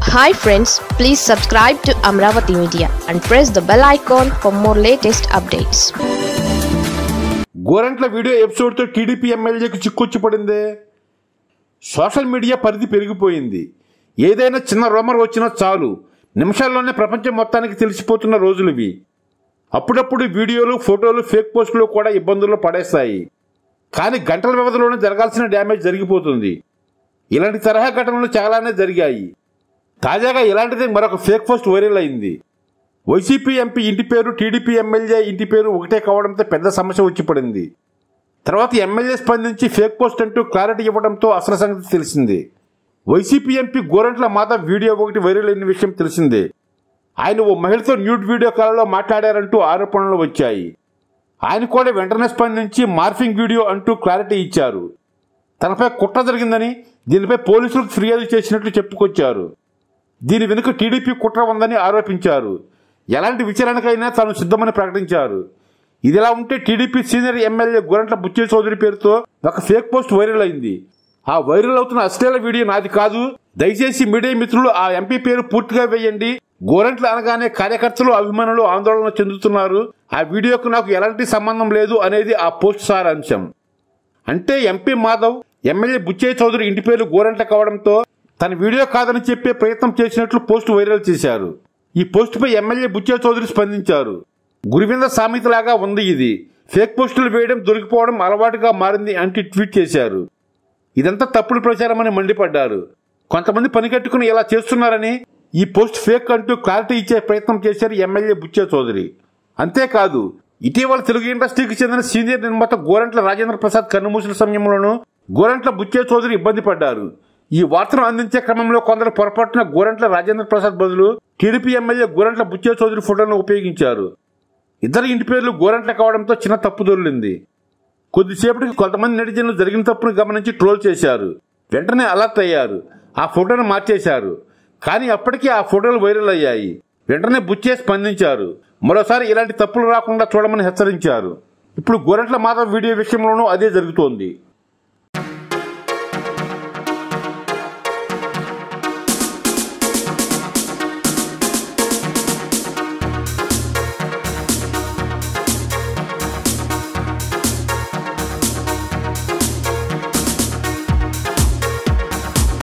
hi friends please subscribe to Amaravati media and press the bell icon for more latest updates Gorantla video ఎపిసోడ్తో TDP ఎమ్మెల్యేకు చిక్కొచ్చి పడిందే social media పరిధి పెరిగిపోయింది ఏదైనా చిన్న రోమర్ వచ్చినా చాలు నిమిషాల్లోనే ప్రపంచం మొత్తానికి తెలిసిపోతున్న రోజులివి అప్పుడప్పుడు వీడియోలు ఫోటోలు ఫేక్ పోస్టులు కూడా ఇబ్బందుల్లో పడేస్తాయి కానీ గంటల వ్యవధిలోనే జరగాల్సిన డ్యామేజ్ జరిగిపోతుంది ఇలాంటి తరహా ఘటనలు చాలానే జరిగాయి తాజాగా ఇలాంటిదే మరొక ఫేక్ పోస్ట్ వైరల్ అయింది వైసీపీ ఎంపీ ఇంటి పేరు టీడీపీ ఎమ్మెల్యే ఇంటి పేరు ఒకటే కావడంతో పెద్ద సమస్య వచ్చి పడింది తర్వాత ఎమ్మెల్యే స్పందించి ఫేక్ పోస్ట్ అంటూ క్లారిటీ ఇవ్వడంతో అసలు సంగతి తెలిసింది YCP MP Gorantla Madhav video ఒకటి వైరల్ అయిన విషయం తెలిసిందే ఆయన ఓ మహిళతో న్యూడ్ వీడియో కాల్లో మాట్లాడారంటూ ఆరోపణలు వచ్చాయి ఆయన కూడా వెంటనే స్పందించి మార్ఫింగ్ వీడియో అంటూ క్లారిటీ ఇచ్చారు తనపై కుట్ర జరిగిందని దీనిపై పోలీసులకు ఫిర్యాదు చేసినట్లు చెప్పుకొచ్చారు దీని వెనుక టీడీపీ కుట్ర ఉందని ఆరోపించారు ఎలాంటి విచారణకైనా తాను సిద్ధమని ప్రకటించారు ఇదిలా ఉంటే TDP senior MLA Gorantla Butchaiah Chowdary పేరుతో ఒక ఫేక్ పోస్ట్ వైరల్ అయింది ఆ వైరల్ అవుతున్న అశ్లీల వీడియో నాది కాదు దయచేసి మీడియా మిత్రులు ఆ ఎంపీ పేరు పూర్తిగా వేయండి గోరంట్ల అనగానే కార్యకర్తలు అభిమానులు ఆందోళన చెందుతున్నారు ఆ వీడియోకు నాకు ఎలాంటి సంబంధం లేదు అనేది ఆ పోస్ట్ సారాంశం అంటే ఎంపీ మాధవ్ ఎమ్మెల్యే బుచ్చయ్య చౌదరి ఇంటి పేరు గోరంట కావడంతో తన వీడియో కాదని చెప్పే ప్రయత్నం చేసినట్లు పోస్ట్ వైరల్ చేశారు ఈ పోస్టుపై ఎమ్మెల్యే బుచ్చయ్య చౌదరి స్పందించారు గురువింద సామెతలాగా ఉంది ఇది ఫేక్ పోస్టులు వేయడం దొరికిపోవడం అలవాటుగా మారింది అంటూ ట్వీట్ చేశారు ఇదంతా తప్పుడు ప్రచారమని మండిపడ్డారు కొంతమంది పనికట్టుకుని ఇలా చేస్తున్నారని ఈ పోస్ట్ ఫేక్ అంటూ క్లారిటీ ఇచ్చే ప్రయత్నం చేశారు ఎమ్మెల్యే బుచ్చే చౌదరి అంతేకాదు ఇటీవల తెలుగు ఇండస్ట్రీకి చెందిన సీనియర్ నిర్మాత గోరంట్ల రాజేంద్ర ప్రసాద్ కన్నుమూసిన సమయంలోనూ గోరంట్ల బుచ్చే చౌదరి ఇబ్బంది పడ్డారు ఈ వార్తను అందించే క్రమంలో కొందరు పొరపాటున గోరంట్ల రాజేంద్ర ప్రసాద్ బదులు టీడీపీ ఎమ్మెల్యే గోరంట్ల బుచ్చే చౌదరి ఫోటోను ఉపయోగించారు ఇద్దరు ఇంటి పేర్లు గోరంట్ల కావడంతో చిన్న తప్పు దొరికింది కొద్దిసేపటికి కొంతమంది నెటిజన్లు జరిగిన తప్పును గమనించి ట్రోల్ చేశారు వెంటనే అలర్ట్ అయ్యారు ఆ ఫోటోను మార్చేశారు కానీ అప్పటికే ఆ ఫోటోలు వైరల్ అయ్యాయి వెంటనే బుచ్చే స్పందించారు మరోసారి ఇలాంటి తప్పులు రాకుండా చూడమని హెచ్చరించారు ఇప్పుడు గోరంట్ల మాధవ్ వీడియో విషయంలోనూ అదే జరుగుతోంది